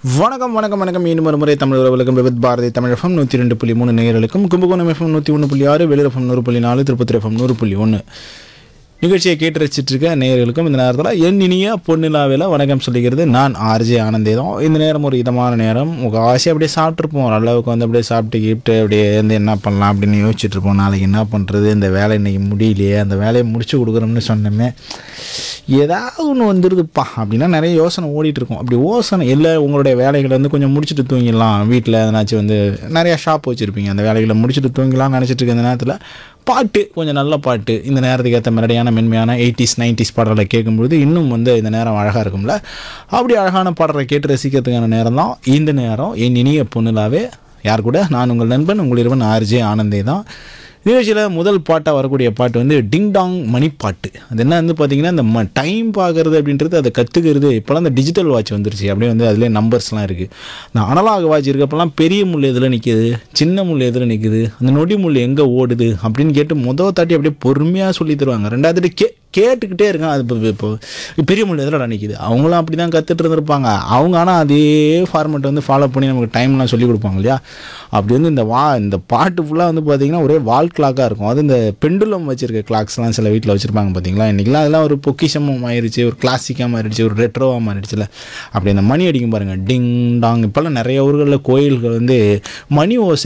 வணக்கம் வணக்கம் வணக்கம் மீண்டும் ஒரு முறை தமிழ் உறவுகளுக்கும் விவித் பாரதி தமிழ் எஃப்எம் நூற்றி ரெண்டு புள்ளி மூணு நேயர்களுக்கும் கும்பகோணம் எஃப்எம் நூற்றி ஒன்று புள்ளி ஆறு வெளிர் எஃப்எம் நூறு புள்ளி நாலு திருப்பத்தூர் எஃப்எம் நூறு புள்ளி ஒன்று நிகழ்ச்சியை கேட்டு ரசிச்சிட்டு இருக்க நேயர்களுக்கும் இந்த நேரத்தில் என் இனிய பொன்னிலாவில் வணக்கம் சொல்லிக்கிறது நான் ஆர்ஜே ஆனந்தே தான் இந்த நேரம் ஒரு இதமான நேரம் உங்கள் ஆசையை அப்படியே சாப்பிட்ருப்போம் ஓரளவுக்கு வந்து அப்படியே சாப்பிட்டு கீப்பிட்டு அப்படியே வந்து என்ன பண்ணலாம் அப்படின்னு யோசிச்சுட்டு இருப்போம் நாளைக்கு என்ன பண்ணுறது இந்த வேலை இன்னைக்கு முடியலையே அந்த வேலையை முடிச்சு கொடுக்குறோம்னு சொன்னோமே ஏதாவது ஒன்று வந்துருதுப்பா அப்படின்னா நிறைய யோசனை ஓடிட்டு இருக்கும் அப்படி யோசனை இல்லை உங்களுடைய வேலைகளை வந்து கொஞ்சம் முடிச்சுட்டு தூங்கிடலாம் வீட்டில் எதனாச்சும் வந்து நிறையா ஷாப் வச்சுருப்பீங்க அந்த வேலைகளை முடிச்சுட்டு தூங்கிடலாம்னு நினச்சிட்டு இருக்க இந்த நேரத்தில் பாட்டு கொஞ்சம் நல்ல பாட்டு இந்த நேரத்துக்கு ஏற்ற மெலடியான மென்மையான எயிட்டிஸ் நைன்டிஸ் பாடலை கேட்கும்பொழுது இன்னும் வந்து இந்த நேரம் அழகாக இருக்கும்ல அப்படி அழகான பாடலை கேட்டு ரசிக்கிறதுக்கான நேரம் தான் இந்த நேரம் என் இனிய பொண்ணுலாவே யார் கூட நான் உங்கள் நண்பன் உங்கள் இருவன் ஆர்ஜே ஆனந்தே தான் நிகழ்ச்சியில் முதல் பாட்டாக வரக்கூடிய பாட்டு வந்து டிங் டாங் மணி பாட்டு அது என்ன வந்து பார்த்தீங்கன்னா இந்த ம டைம் பார்க்குறது அப்படின்றது அதை கற்றுக்கிறது இப்போலாம் இந்த டிஜிட்டல் வாட்ச் வந்துருச்சு அப்படியே வந்து அதிலே நம்பர்ஸ்லாம் இருக்குது இந்த அனலாக் வாட்ச் இருக்கப்பெல்லாம் பெரிய முள் எதில் நிற்கிது சின்ன முள் எதில் நிற்குது அந்த நொடி முள் எங்கே ஓடுது அப்படின்னு கேட்டு முதல் தாட்டி அப்படியே பொறுமையாக சொல்லி தருவாங்க ரெண்டாவது கே கேட்டுக்கிட்டே இருக்கான் அது இப்போ இப்போ பெரிய முள் எதில் நிற்கிது அவங்களும் அப்படி தான் கற்றுட்டு இருந்திருப்பாங்க அவங்க ஆனால் அதே ஃபார்மெட்டை வந்து ஃபாலோ பண்ணி நமக்கு டைம்லாம் சொல்லி கொடுப்பாங்க இல்லையா அப்படி வந்து இந்த வா இந்த பாட்டு ஃபுல்லாக வந்து பார்த்திங்கன்னா ஒரே வால் கிளாக்காக இருக்கும் அது இந்த பெண்டுலம் வச்சுருக்க கிளாக்ஸ்லாம் சில வீட்டில் வச்சுருப்பாங்க பார்த்தீங்களா இன்றைக்கெலாம் அதெல்லாம் ஒரு பொக்கிஷமும் ஆயிடுச்சு ஒரு கிளாசிக்காக மாறிடுச்சு ஒரு ரெட்ரோவாக மாறிடுச்சுல அப்படி அந்த மணி அடிக்கும் பாருங்கள் டிங் டாங் இப்போல்லாம் நிறைய ஊர்களில் கோயில்கள் வந்து மணி ஓசை